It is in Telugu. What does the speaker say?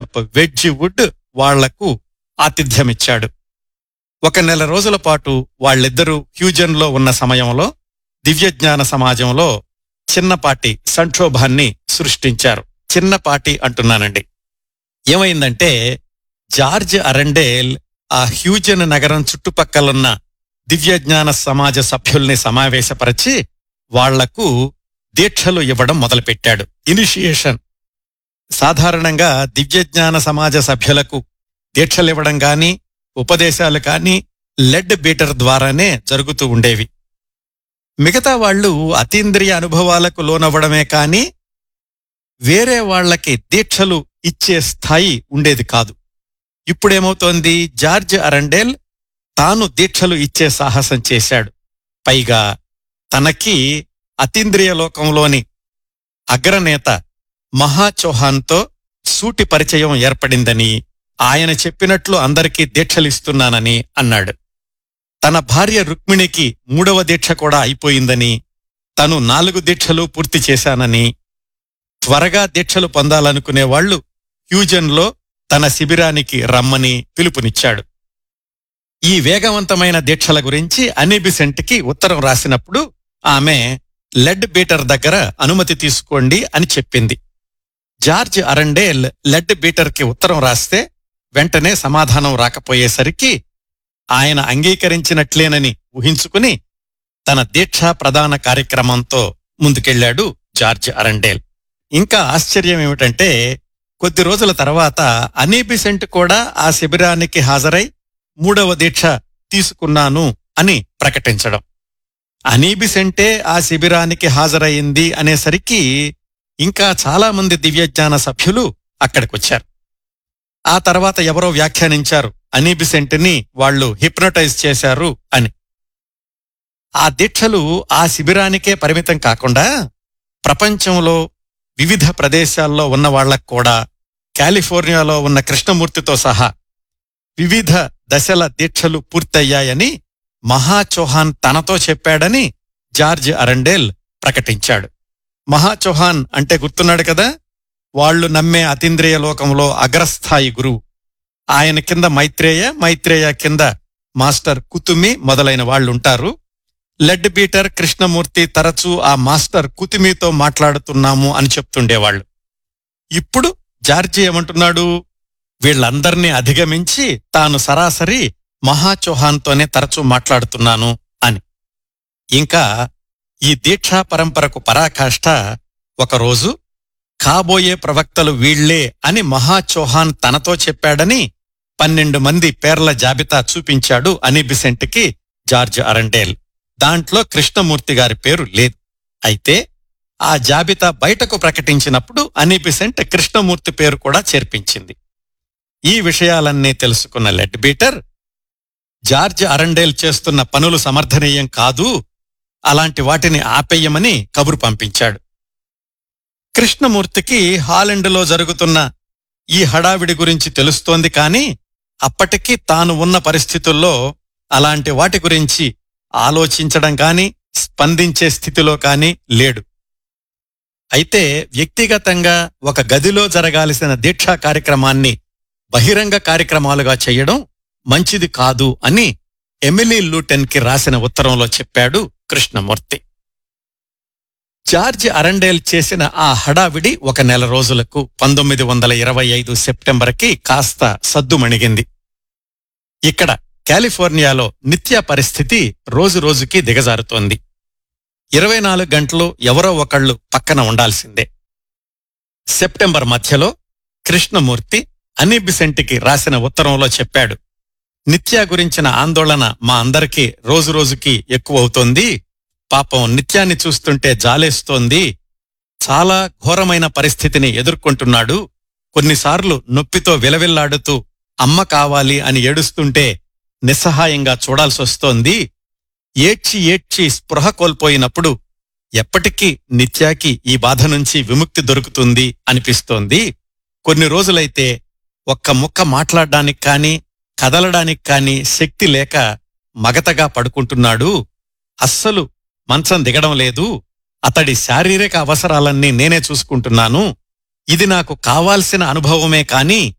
బిషప్ వెడ్జి వుడ్ వాళ్లకు ఆతిథ్యమిచ్చాడు ఒక నెల రోజుల పాటు వాళ్ళిద్దరూ హ్యూజన్లో ఉన్న సమయంలో దివ్యజ్ఞాన సమాజంలో చిన్నపాటి సంక్షోభాన్ని సృష్టించారు చిన్నపాటి అంటున్నానండి ఏమైందంటే జార్జ్ అరండేల్ ఆ హ్యూజన్ నగరం చుట్టుపక్కలున్న దివ్యజ్ఞాన సమాజ సభ్యుల్ని సమావేశపరిచి వాళ్లకు దీక్షలు ఇవ్వడం మొదలుపెట్టాడు ఇనిషియేషన్ సాధారణంగా దివ్యజ్ఞాన సమాజ సభ్యులకు దీక్షలివ్వడం గాని ఉపదేశాలు కాని లెడ్ బీటర్ ద్వారానే జరుగుతూ ఉండేవి మిగతా వాళ్ళు అతీంద్రియ అనుభవాలకు లోనవ్వడమే కాని వేరే వాళ్ళకి దీక్షలు ఇచ్చే స్థాయి ఉండేది కాదు ఇప్పుడేమవుతోంది జార్జ్ అరండేల్ తాను దీక్షలు ఇచ్చే సాహసం చేశాడు పైగా తనకి అతీంద్రియ లోకంలోని అగ్రనేత మహా చౌహాన్తో సూటి పరిచయం ఏర్పడిందని ఆయన చెప్పినట్లు అందరికీ దీక్షలిస్తున్నానని అన్నాడు తన భార్య రుక్మిణికి మూడవ దీక్ష కూడా అయిపోయిందని తను నాలుగు దీక్షలు పూర్తి చేశానని త్వరగా దీక్షలు పొందాలనుకునే వాళ్లు హ్యూజన్లో తన శిబిరానికి రమ్మని పిలుపునిచ్చాడు ఈ వేగవంతమైన దీక్షల గురించి అనిబిసెంట్కి ఉత్తరం రాసినప్పుడు ఆమె లెడ్ బీటర్ దగ్గర అనుమతి తీసుకోండి అని చెప్పింది జార్జ్ అరండేల్ లెడ్ బీటర్కి ఉత్తరం రాస్తే వెంటనే సమాధానం రాకపోయేసరికి ఆయన అంగీకరించినట్లేనని ఊహించుకుని తన దీక్షా ప్రధాన కార్యక్రమంతో ముందుకెళ్లాడు జార్జ్ అరండేల్ ఇంకా ఆశ్చర్యం ఏమిటంటే కొద్ది రోజుల తర్వాత అనీబిసెంట్ కూడా ఆ శిబిరానికి హాజరై మూడవ దీక్ష తీసుకున్నాను అని ప్రకటించడం అనీబిసెంటే ఆ శిబిరానికి హాజరయింది అనేసరికి ఇంకా చాలా మంది దివ్యజ్ఞాన సభ్యులు అక్కడికొచ్చారు ఆ తర్వాత ఎవరో వ్యాఖ్యానించారు అనీబిసెంట్ని వాళ్ళు హిప్నటైజ్ చేశారు అని ఆ దీక్షలు ఆ శిబిరానికే పరిమితం కాకుండా ప్రపంచంలో వివిధ ప్రదేశాల్లో ఉన్న వాళ్లకు కూడా కాలిఫోర్నియాలో ఉన్న కృష్ణమూర్తితో సహా వివిధ దశల దీక్షలు పూర్తయ్యాయని మహా చౌహాన్ తనతో చెప్పాడని జార్జ్ అరండేల్ ప్రకటించాడు మహా చౌహాన్ అంటే గుర్తున్నాడు కదా వాళ్లు నమ్మే అతీంద్రియ లోకంలో అగ్రస్థాయి గురువు ఆయన కింద మైత్రేయ మైత్రేయ కింద మాస్టర్ కుతుమి మొదలైన వాళ్ళుంటారు లెడ్ బీటర్ కృష్ణమూర్తి తరచూ ఆ మాస్టర్ కుతుమితో మాట్లాడుతున్నాము అని చెప్తుండేవాళ్లు ఇప్పుడు జార్జి ఏమంటున్నాడు వీళ్ళందర్నీ అధిగమించి తాను సరాసరి మహా చౌహాన్తోనే తరచూ మాట్లాడుతున్నాను అని ఇంకా ఈ దీక్షా పరంపరకు పరాకాష్ఠ ఒకరోజు కాబోయే ప్రవక్తలు వీళ్లే అని మహా చౌహాన్ తనతో చెప్పాడని పన్నెండు మంది పేర్ల జాబితా చూపించాడు అనిబిసెంట్కి జార్జ్ అరండేల్ దాంట్లో కృష్ణమూర్తి గారి పేరు లేదు అయితే ఆ జాబితా బయటకు ప్రకటించినప్పుడు అనిబిసెంట్ కృష్ణమూర్తి పేరు కూడా చేర్పించింది ఈ విషయాలన్నీ తెలుసుకున్న లెడ్ బీటర్ జార్జ్ అరండేల్ చేస్తున్న పనులు సమర్థనీయం కాదు అలాంటి వాటిని ఆపేయమని కబురు పంపించాడు కృష్ణమూర్తికి హాలెండ్లో జరుగుతున్న ఈ హడావిడి గురించి తెలుస్తోంది కాని అప్పటికీ తాను ఉన్న పరిస్థితుల్లో అలాంటి వాటి గురించి ఆలోచించడం కాని స్పందించే స్థితిలో కాని లేడు అయితే వ్యక్తిగతంగా ఒక గదిలో జరగాల్సిన దీక్షా కార్యక్రమాన్ని బహిరంగ కార్యక్రమాలుగా చేయడం మంచిది కాదు అని ఎమిలీ లూటెన్కి రాసిన ఉత్తరంలో చెప్పాడు కృష్ణమూర్తి జార్జ్ అరండేల్ చేసిన ఆ హడావిడి ఒక నెల రోజులకు పంతొమ్మిది వందల ఇరవై ఐదు సెప్టెంబర్కి కాస్త సద్దుమణిగింది ఇక్కడ కాలిఫోర్నియాలో నిత్య పరిస్థితి రోజురోజుకి దిగజారుతోంది ఇరవై నాలుగు గంటలు ఎవరో ఒకళ్ళు పక్కన ఉండాల్సిందే సెప్టెంబర్ మధ్యలో కృష్ణమూర్తి అనిబిసెంటికి రాసిన ఉత్తరంలో చెప్పాడు నిత్య గురించిన ఆందోళన మా అందరికీ రోజురోజుకి ఎక్కువవుతోంది పాపం నిత్యాన్ని చూస్తుంటే జాలేస్తోంది చాలా ఘోరమైన పరిస్థితిని ఎదుర్కొంటున్నాడు కొన్నిసార్లు నొప్పితో విలవిల్లాడుతూ అమ్మ కావాలి అని ఏడుస్తుంటే నిస్సహాయంగా చూడాల్సొస్తోంది ఏడ్చి ఏడ్చి స్పృహ కోల్పోయినప్పుడు ఎప్పటికీ నిత్యాకి ఈ బాధ నుంచి విముక్తి దొరుకుతుంది అనిపిస్తోంది కొన్ని రోజులైతే ఒక్క ముక్క మాట్లాడడానికి కాని కదలడానికి కాని శక్తి లేక మగతగా పడుకుంటున్నాడు అస్సలు మంచం దిగడం లేదు అతడి శారీరక అవసరాలన్నీ నేనే చూసుకుంటున్నాను ఇది నాకు కావాల్సిన అనుభవమే కాని